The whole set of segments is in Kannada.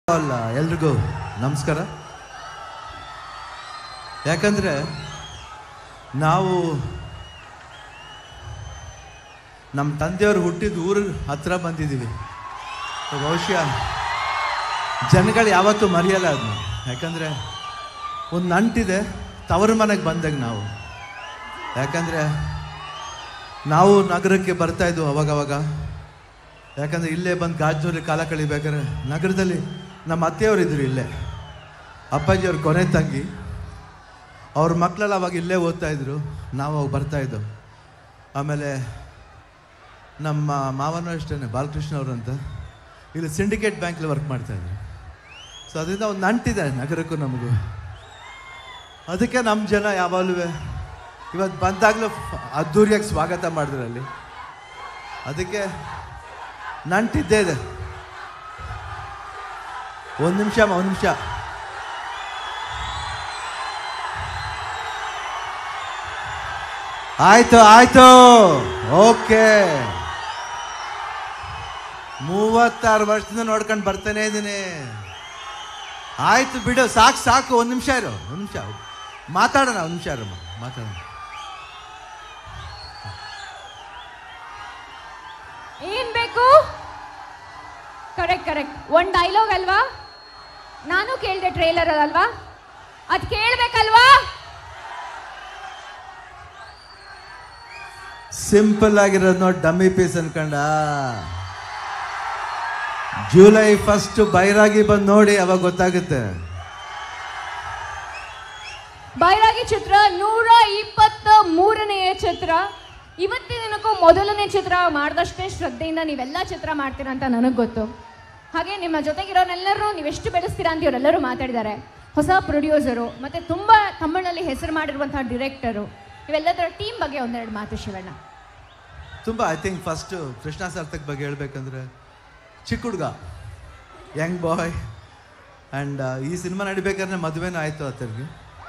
ಅಲ್ಲ ಎಲ್ರಿಗೂ ನಮಸ್ಕಾರ ಯಾಕಂದ್ರೆ ನಾವು ನಮ್ಮ ತಂದೆಯವರು ಹುಟ್ಟಿದ ಊರ ಹತ್ರ ಬಂದಿದ್ದೀವಿ ಬಹುಶಃ ಜನಗಳು ಯಾವತ್ತೂ ಮರೆಯಲ್ಲ ಅದನ್ನ ಯಾಕಂದರೆ ಒಂದು ನಂಟಿದೆ ತವರು ಮನೆಗೆ ಬಂದಾಗ ನಾವು ಯಾಕಂದರೆ ನಾವು ನಗರಕ್ಕೆ ಬರ್ತಾ ಇದ್ವು ಅವಾಗವಾಗ ಯಾಕಂದರೆ ಇಲ್ಲೇ ಬಂದು ಗಾಜೂರಲ್ಲಿ ಕಾಲ ಕಳಿಬೇಕಾದ್ರೆ ನಗರದಲ್ಲಿ ನಮ್ಮ ಅತ್ತೆಯವರು ಇದ್ರು ಇಲ್ಲೇ ಅಪ್ಪಾಜಿಯವ್ರ ಕೊನೆ ತಂಗಿ ಅವ್ರ ಮಕ್ಕಳೆಲ್ಲ ಅವಾಗ ಇಲ್ಲೇ ಓದ್ತಾ ಇದ್ರು ನಾವು ಅವಾಗ ಬರ್ತಾ ಇದ್ದೋ ಆಮೇಲೆ ನಮ್ಮ ಮಾವನೂ ಅಷ್ಟೇ ಬಾಲಕೃಷ್ಣ ಅವರು ಅಂತ ಇಲ್ಲಿ ಸಿಂಡಿಕೇಟ್ ಬ್ಯಾಂಕಲ್ಲಿ ವರ್ಕ್ ಮಾಡ್ತಾ ಇದ್ರು ಸೊ ಅದರಿಂದ ಒಂದು ನಂಟಿದೆ ನಗರಕ್ಕೂ ನಮಗೂ ಅದಕ್ಕೆ ನಮ್ಮ ಜನ ಯಾವಾಗಲೂ ಇವತ್ತು ಬಂದಾಗಲೂ ಅದ್ದೂರಿಯಾಗಿ ಸ್ವಾಗತ ಮಾಡಿದ್ರು ಅಲ್ಲಿ ಅದಕ್ಕೆ ನಂಟಿದ್ದೇ ಇದೆ ಒಂದು ನಿಮಿಷ ಒಂದು ನಿಮಿಷ ಆಯ್ತು ಆಯ್ತು ಓಕೆ ಮೂವತ್ತಾರು ವರ್ಷದಿಂದ ನೋಡ್ಕೊಂಡು ಬರ್ತಾನೆ ಇದ್ದೀನಿ ಆಯ್ತು ಬಿಡು ಸಾಕು ಸಾಕು ಒಂದು ನಿಮಿಷ ಇರು ಒಂದು ನಿಮಿಷ ಮಾತಾಡೋಣ ಒಂದು ನಿಮಿಷ ಇರಮ್ಮ ಮಾತಾಡೋಣ ಏನ್ ಬೇಕು ಕರೆಕ್ಟ್ ಕರೆಕ್ಟ್ ಒಂದ್ ಡೈಲಾಗ್ ಅಲ್ವಾ ನಾನು ಕೇಳ್ದೆ ಟ್ರೇಲರ್ ಅಲ್ವಾ ಅದ್ ಕೇಳ್ಬೇಕಲ್ವಾ ಸಿಂಪಲ್ ಆಗಿರೋದು ನೋಡಿ ಡಮ್ಮಿ ಪೀಸ್ ಅನ್ಕೊಂಡ ಜುಲೈ ಫಸ್ಟ್ ಬೈರಾಗಿ ಬಂದು ನೋಡಿ ಅವಾಗ ಗೊತ್ತಾಗುತ್ತೆ ಬೈರಾಗಿ ಚಿತ್ರ ನೂರ ಇಪ್ಪತ್ತ ಮೂರನೆಯ ಚಿತ್ರ ಇವತ್ತಿನ ದಿನಕ್ಕೂ ಮೊದಲನೇ ಚಿತ್ರ ಮಾಡಿದಷ್ಟೇ ಶ್ರದ್ಧೆಯಿಂದ ನೀವೆಲ್ಲ ಚಿತ್ರ ಮಾಡ್ತೀರಾ ಅಂತ ನನಗೆ ಗೊತ್ತು ಹಾಗೆ ನಿಮ್ಮ ಜೊತೆಗಿರೋರೆಲ್ಲರೂ ನೀವೆಷ್ಟು ಬೆಳೆಸ್ತೀರಾ ಅಂತ ಇವರೆಲ್ಲರೂ ಮಾತಾಡಿದ್ದಾರೆ ಹೊಸ ಪ್ರೊಡ್ಯೂಸರು ಮತ್ತೆ ತುಂಬಾ ತಮಿಳಲ್ಲಿ ಹೆಸರು ಮಾಡಿರುವಂತಹ ಡಿರೆಕ್ಟರು ಇವೆಲ್ಲದರ ಟೀಮ್ ಬಗ್ಗೆ ಒಂದೆರಡು ಮಾತು ಶಿವಣ್ಣ ತುಂಬ I think first Krishna Sarthak ಬಗ್ಗೆ ಹೇಳ್ಬೇಕಂದ್ರೆ ಚಿಕ್ಕ ಹುಡುಗ ಯಂಗ್ ಬಾಯ್ ಆ್ಯಂಡ್ ಈ ಸಿನಿಮಾ ನಡಿಬೇಕಾದ್ರೆ ಮದುವೆನೂ ಆಯಿತು ಆತನಿಗೆ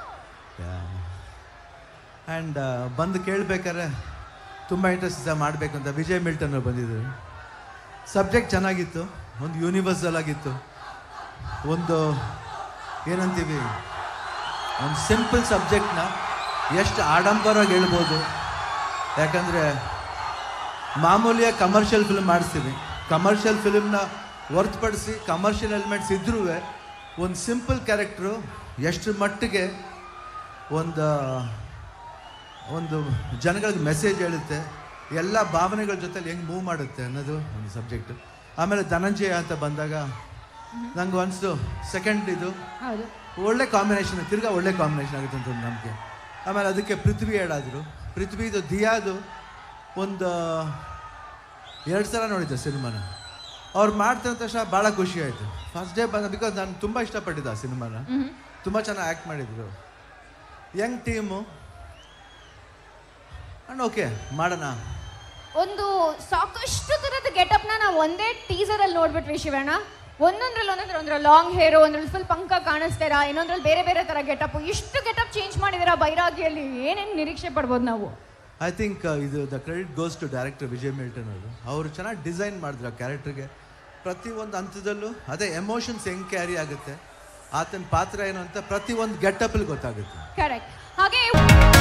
ಆ್ಯಂಡ್ ಬಂದು ಕೇಳಬೇಕಾದ್ರೆ ತುಂಬ ಇಂಟ್ರೆಸ್ಟ್ ಮಾಡಬೇಕು ಅಂತ ವಿಜಯ್ ಮಿಲ್ಟನ್ ಅವ್ರು ಬಂದಿದ್ದರು ಸಬ್ಜೆಕ್ಟ್ ಚೆನ್ನಾಗಿತ್ತು ಒಂದು ಯೂನಿವರ್ಸಲ್ ಆಗಿತ್ತು ಒಂದು ಏನಂತೀವಿ ಒಂದು ಸಿಂಪಲ್ ಸಬ್ಜೆಕ್ಟ್ನ ಎಷ್ಟು ಆಡಂಬರವಾಗಿ ಹೇಳ್ಬೋದು ಯಾಕಂದರೆ ಮಾಮೂಲಿಯ ಕಮರ್ಷಿಯಲ್ ಫಿಲ್ಮ್ ಮಾಡಿಸ್ತೀವಿ ಕಮರ್ಷಿಯಲ್ ಫಿಲ್ಮ್ನ ಹೊರತುಪಡಿಸಿ ಕಮರ್ಷಿಯಲ್ ಎಲಿಮೆಂಟ್ಸ್ ಇದ್ರೂ ಒಂದು ಸಿಂಪಲ್ ಕ್ಯಾರೆಕ್ಟ್ರು ಎಷ್ಟು ಮಟ್ಟಿಗೆ ಒಂದು ಒಂದು ಜನಗಳಿಗೆ ಮೆಸೇಜ್ ಹೇಳುತ್ತೆ ಎಲ್ಲ ಭಾವನೆಗಳ ಜೊತೆಲಿ ಹೆಂಗೆ ಮೂವ್ ಮಾಡುತ್ತೆ ಅನ್ನೋದು ಒಂದು ಸಬ್ಜೆಕ್ಟು ಆಮೇಲೆ ಧನಂಜಯ ಅಂತ ಬಂದಾಗ ನಂಗೆ ಅನಿಸ್ತು ಸೆಕೆಂಡ್ ಇದು ಹೌದು ಒಳ್ಳೆ ಕಾಂಬಿನೇಷನ್ ತಿರ್ಗಾ ಒಳ್ಳೆ ಕಾಂಬಿನೇಷನ್ ಆಗುತ್ತೆ ಅಂತ ಒಂದು ನಂಬಿಕೆ ಆಮೇಲೆ ಅದಕ್ಕೆ ಪೃಥ್ವಿ ಹೇಳಾದ್ರು ಪೃಥ್ವಿದು ದಿಯಾದು ಒಂದು ಎರಡು ಸಲ ನೋಡಿದ್ದೆ ಸಿನಿಮಾನ ಅವ್ರು ಮಾಡ್ತಿರೋ ತಕ್ಷಣ ಭಾಳ ಖುಷಿ ಆಯಿತು ಫಸ್ಟ್ ಡೇ ಬಂದ ಬಿಕಾಸ್ ನಾನು ತುಂಬ ಇಷ್ಟಪಟ್ಟಿದ್ದೆ ಆ ಸಿನಿಮಾನ ತುಂಬ ಚೆನ್ನಾಗಿ ಆ್ಯಕ್ಟ್ ಮಾಡಿದ್ರು ಯಂಗ್ ಟೀಮು ಅಂಡ್ ಓಕೆ ಮಾಡೋಣ ಒಂದು ಸಾಕಷ್ಟು ತರದ ಗೆಟಪ್ ನ ನಾವು ಒಂದೇ ಟೀಸರ್ ಅಲ್ಲಿ ನೋಡ್ಬಿಟ್ವಿ ಶಿವಣ್ಣ ಒಂದೊಂದ್ರಲ್ಲಿ ಒಂದೊಂದ್ರ ಒಂದ್ರ ಲಾಂಗ್ ಹೇರು ಒಂದ್ರಲ್ಲಿ ಫುಲ್ ಪಂಕ ಕಾಣಿಸ್ತೀರಾ ಇನ್ನೊಂದ್ರಲ್ಲಿ ಬೇರೆ ಬೇರೆ ತರ ಗೆಟಪ್ ಇಷ್ಟು ಗೆಟಪ್ ಚೇಂಜ್ ಮಾಡಿದಿರಾ ಬೈರಾಗಿಯಲ್ಲಿ ಏನೇನ್ ನಿರೀಕ್ಷೆ ಪಡ್ಬೋದು ನಾವು ಐ ಥಿಂಕ್ ಇದು the credit goes to director Vijay Milton ಅವರು ಅವರು ಚೆನ್ನಾಗಿ ಡಿಸೈನ್ ಮಾಡಿದ್ರು ಆ ಕ್ಯಾರೆಕ್ಟರ್ಗೆ ಪ್ರತಿಯೊಂದು ಹಂತದಲ್ಲೂ ಅದೇ ಎಮೋಷನ್ಸ್ ಹೆಂಗೆ ಕ್ಯಾರಿ ಆಗುತ್ತೆ ಆತನ ಪಾತ್ರ ಏನು ಅಂತ ಪ್ರತಿಯೊಂದು ಗೆಟಪಲ್ಲಿ ಗೊತ್ತಾಗುತ್ತೆ ಕರೆಕ್ಟ್ ಹಾಗೆ